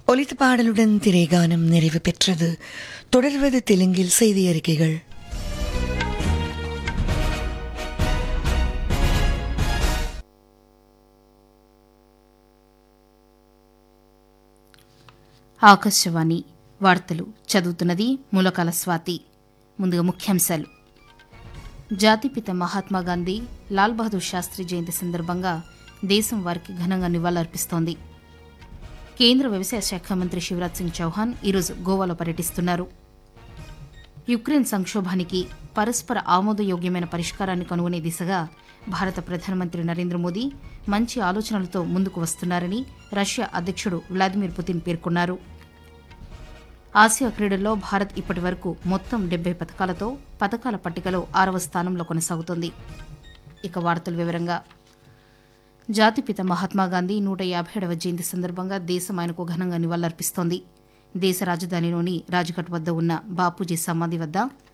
ஒலித்த பாடலுடன் திரைகானம் நிறைவு பெற்றது தொடர்வது தெலுங்கில் செய்தி அறிக்கைகள் ఆకాశవాణి వార్తలు చదువుతున్నది మూలకాల స్వాతి ముందుగా ముఖ్యాంశాలు జాతిపిత మహాత్మా గాంధీ లాల్ బహదూర్ శాస్త్రి జయంతి సందర్భంగా దేశం వారికి ఘనంగా నివాళులర్పిస్తోంది కేంద్ర వ్యవసాయ శాఖ మంత్రి శివరాజ్ సింగ్ చౌహాన్ ఈరోజు గోవాలో పర్యటిస్తున్నారు యుక్రెయిన్ సంక్షోభానికి పరస్పర ఆమోదయోగ్యమైన పరిష్కారాన్ని కనుగొనే దిశగా భారత ప్రధానమంత్రి నరేంద్ర మోదీ మంచి ఆలోచనలతో ముందుకు వస్తున్నారని రష్యా అధ్యక్షుడు వ్లాదిమిర్ పుతిన్ పేర్కొన్నారు ఆసియా క్రీడల్లో భారత్ ఇప్పటి వరకు మొత్తం డెబ్బై పథకాలతో పథకాల పట్టికలో ఆరవ స్థానంలో కొనసాగుతోంది ఇక వార్తల వివరంగా జాతిపిత మహాత్మాగాంధీ నూట యాభై ఏడవ జయంతి సందర్భంగా దేశం ఆయనకు ఘనంగా నివాళులర్పిస్తోంది దేశ రాజధానిలోని రాజ్ఘాట్ వద్ద ఉన్న బాపూజీ సమాధి వద్ద